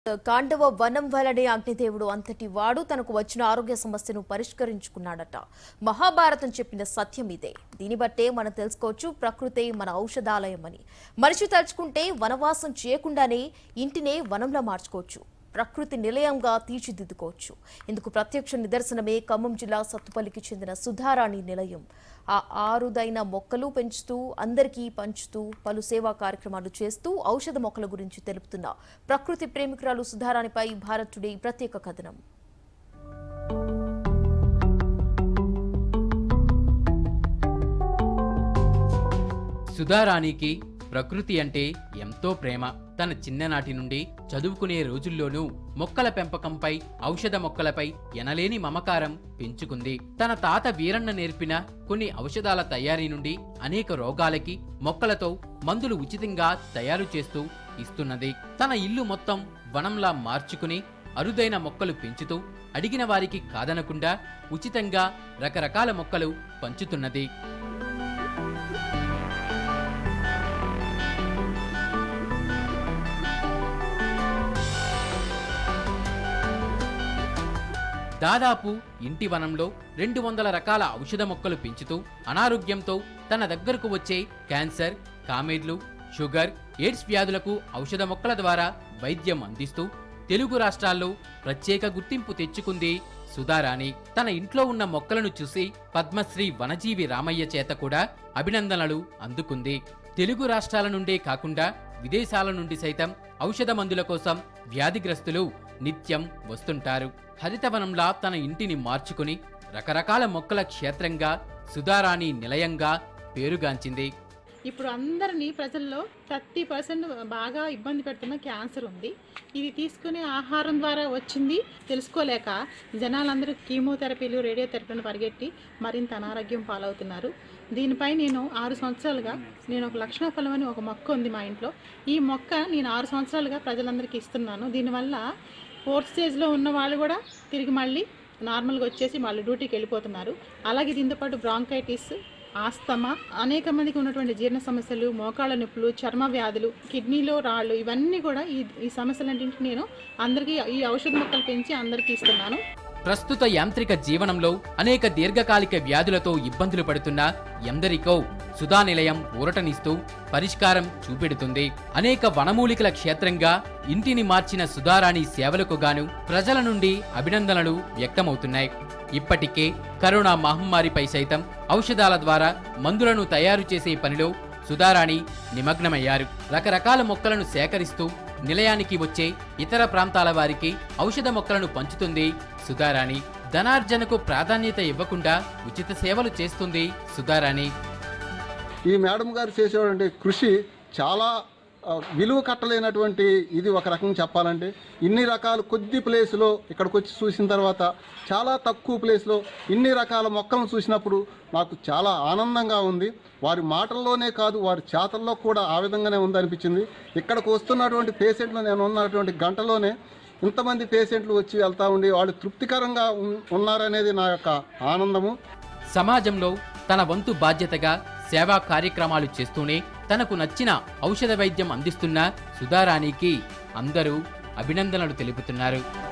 కాండవ వనం వలనే అగ్నిదేవుడు అంతటి వాడు తనకు వచ్చిన ఆరోగ్య సమస్యను పరిష్కరించుకున్నాడట మహాభారతం చెప్పిన సత్యం ఇదే దీన్ని బట్టే మనం తెలుసుకోవచ్చు ప్రకృతే మన ఔషధాలయం అని మనిషి తలుచుకుంటే వనవాసం చేయకుండానే ఇంటినే వనంలా మార్చుకోవచ్చు ప్రకృతి నిలయంగా తీర్చిదిద్దుకోవచ్చు ఇందుకు ప్రత్యక్ష నిదర్శనమే ఖమ్మం జిల్లా సత్తుపల్లికి చెందిన సుధారాణి నిలయం ఆ ఆరుదైన మొక్కలు పెంచుతూ అందరికీ పంచుతూ పలు సేవా కార్యక్రమాలు చేస్తూ ఔషధ మొక్కల గురించి తెలుపుతున్న ప్రకృతి ప్రేమికురాలు సుధారాణిపై భారత్ టుడే ప్రత్యేక కథనం సుధారాణికి ప్రకృతి అంటే ఎంతో ప్రేమ తన చిన్ననాటి నుండి చదువుకునే రోజుల్లోనూ మొక్కల పెంపకంపై ఔషధ మొక్కలపై ఎనలేని మమకారం పెంచుకుంది తన తాత వీరన్న నేర్పిన కొన్ని ఔషధాల తయారీ నుండి అనేక రోగాలకి మొక్కలతో మందులు ఉచితంగా తయారు చేస్తూ ఇస్తున్నది తన ఇల్లు మొత్తం వనంలా మార్చుకుని అరుదైన మొక్కలు పెంచుతూ అడిగిన వారికి కాదనకుండా ఉచితంగా రకరకాల మొక్కలు పంచుతున్నది దాదాపు ఇంటి వనంలో రెండు వందల రకాల ఔషధ మొక్కలు పెంచుతూ అనారోగ్యంతో తన దగ్గరకు వచ్చే క్యాన్సర్ కామెర్లు షుగర్ ఎయిడ్స్ వ్యాధులకు ఔషధ మొక్కల ద్వారా వైద్యం అందిస్తూ తెలుగు రాష్ట్రాల్లో ప్రత్యేక గుర్తింపు తెచ్చుకుంది సుధారాణి తన ఇంట్లో ఉన్న మొక్కలను చూసి పద్మశ్రీ వనజీవి రామయ్య చేత కూడా అభినందనలు అందుకుంది తెలుగు రాష్ట్రాల నుండే కాకుండా విదేశాల నుండి సైతం ఔషధ మందుల కోసం వ్యాధిగ్రస్తులు నిత్యం వస్తుంటారు హరితవనంలా తన ఇంటిని మార్చుకుని రకరకాల మొక్కల క్షేత్రంగా సుధారాణి నిలయంగా పేరుగాంచింది ఇప్పుడు అందరినీ ప్రజల్లో థర్టీ పర్సెంట్ బాగా ఇబ్బంది పెడుతున్న క్యాన్సర్ ఉంది ఇది తీసుకునే ఆహారం ద్వారా వచ్చింది తెలుసుకోలేక జనాలందరూ కీమోథెరపీలు రేడియోథెరపీలు పరిగెట్టి మరింత అనారోగ్యం పాలవుతున్నారు దీనిపై నేను ఆరు సంవత్సరాలుగా నేను ఒక లక్షణ ఫలం అని ఒక మొక్క ఉంది మా ఇంట్లో ఈ మొక్క నేను ఆరు సంవత్సరాలుగా ప్రజలందరికీ ఇస్తున్నాను దీనివల్ల ఫోర్త్ స్టేజ్లో ఉన్న వాళ్ళు కూడా తిరిగి మళ్ళీ నార్మల్గా వచ్చేసి మళ్ళీ డ్యూటీకి వెళ్ళిపోతున్నారు అలాగే దీంతో పాటు బ్రాంకైటిస్ ఆస్తమా అనేక మందికి ఉన్నటువంటి జీర్ణ సమస్యలు మోకాళ్ళ నొప్పులు చర్మ వ్యాధులు కిడ్నీలో రాళ్ళు ఇవన్నీ కూడా ఈ ఈ సమస్యలన్నింటినీ నేను అందరికీ ఈ ఔషధ మొక్కలు పెంచి అందరికీ ఇస్తున్నాను ప్రస్తుత యాంత్రిక జీవనంలో అనేక దీర్ఘకాలిక వ్యాధులతో ఇబ్బందులు పడుతున్న ఎందరికో సుధా నిలయం ఊరటనిస్తూ పరిష్కారం చూపెడుతుంది అనేక వనమూలికల క్షేత్రంగా ఇంటిని మార్చిన సుధారాణి సేవలకు గాను ప్రజల నుండి అభినందనలు వ్యక్తమవుతున్నాయి ఇప్పటికే కరోనా మహమ్మారిపై సైతం ఔషధాల ద్వారా మందులను తయారు చేసే పనిలో సుధారాణి నిమగ్నమయ్యారు రకరకాల మొక్కలను సేకరిస్తూ నిలయానికి వచ్చే ఇతర ప్రాంతాల వారికి ఔషధ మొక్కలను పంచుతుంది సుధారాణి ధనార్జనకు ప్రాధాన్యత ఇవ్వకుండా ఉచిత సేవలు చేస్తుంది సుధారాణి ఈ మేడం గారు చేసేటువంటి కృషి చాలా ఆ, విలువ కట్టలేనటువంటి ఇది ఒక రకం చెప్పాలంటే ఇన్ని రకాల కొద్ది ప్లేస్లో ఇక్కడికి వచ్చి చూసిన తర్వాత చాలా తక్కువ ప్లేస్లో ఇన్ని రకాల మొక్కలను చూసినప్పుడు నాకు చాలా ఆనందంగా ఉంది వారి మాటల్లోనే కాదు వారి చేతల్లో కూడా ఆ విధంగానే ఉందనిపించింది ఇక్కడికి వస్తున్నటువంటి పేషెంట్లు నేను ఉన్నటువంటి గంటలోనే ఇంతమంది పేషెంట్లు వచ్చి వెళ్తూ ఉండి వాళ్ళు తృప్తికరంగా ఉన్- ఉన్నారనేది నా యొక్క ఆనందము సమాజంలో తన వంతు బాధ్యతగా సేవా కార్యక్రమాలు చేస్తూనే తనకు నచ్చిన ఔషధ వైద్యం అందిస్తున్న సుధారాణికి అందరూ అభినందనలు తెలుపుతున్నారు